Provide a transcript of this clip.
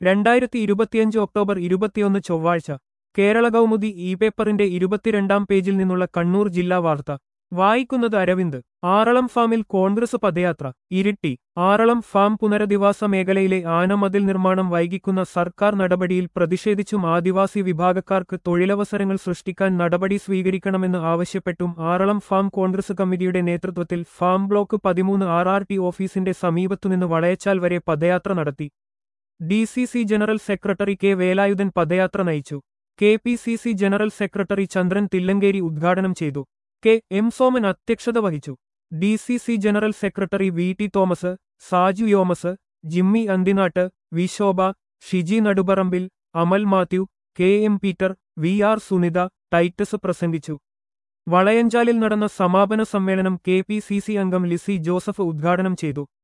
രണ്ടായിരത്തി ഇരുപത്തിയഞ്ച് ഒക്ടോബർ ഇരുപത്തിയൊന്ന് ചൊവ്വാഴ്ച കേരള കൗമുദി ഇ പേപ്പറിന്റെ ഇരുപത്തിരണ്ടാം പേജിൽ നിന്നുള്ള കണ്ണൂർ ജില്ലാ വാർത്ത വായിക്കുന്നത് അരവിന്ദ് ആറളം ഫാമിൽ കോൺഗ്രസ് പദയാത്ര ഇരിട്ടി ആറളം ഫാം പുനരധിവാസ മേഖലയിലെ ആനമതിൽ നിർമ്മാണം വൈകിക്കുന്ന സർക്കാർ നടപടിയിൽ പ്രതിഷേധിച്ചും ആദിവാസി വിഭാഗക്കാർക്ക് തൊഴിലവസരങ്ങൾ സൃഷ്ടിക്കാൻ നടപടി സ്വീകരിക്കണമെന്ന് ആവശ്യപ്പെട്ടും ആറളം ഫാം കോൺഗ്രസ് കമ്മിറ്റിയുടെ നേതൃത്വത്തിൽ ഫാം ബ്ലോക്ക് പതിമൂന്ന് ആർ ആർ ടി ഓഫീസിന്റെ സമീപത്തുനിന്ന് വളയച്ചാൽ വരെ പദയാത്ര നടത്തി D C C general secretary K Velayudhan പദയാത്ര നയിച്ചു K P C C general secretary Chandran Thillankeri ഉദ്ഘാടനം ചെയ്തു കെ എം സോമൻ അധ്യക്ഷത വഹിച്ചു D C C general secretary V T Thomas Saju Yomas Jimmy Anthinatt V Shobha Shiji Naduparambil Amal Mathew K M Peter V R Sunitha Titus പ്രസംഗിച്ചു വളയഞ്ചാലിൽ നടന്ന സമാപന സമ്മേളനം കെ പി സി സി അംഗം ലിസി ജോസഫ് ഉദ്ഘാടനം ചെയ്തു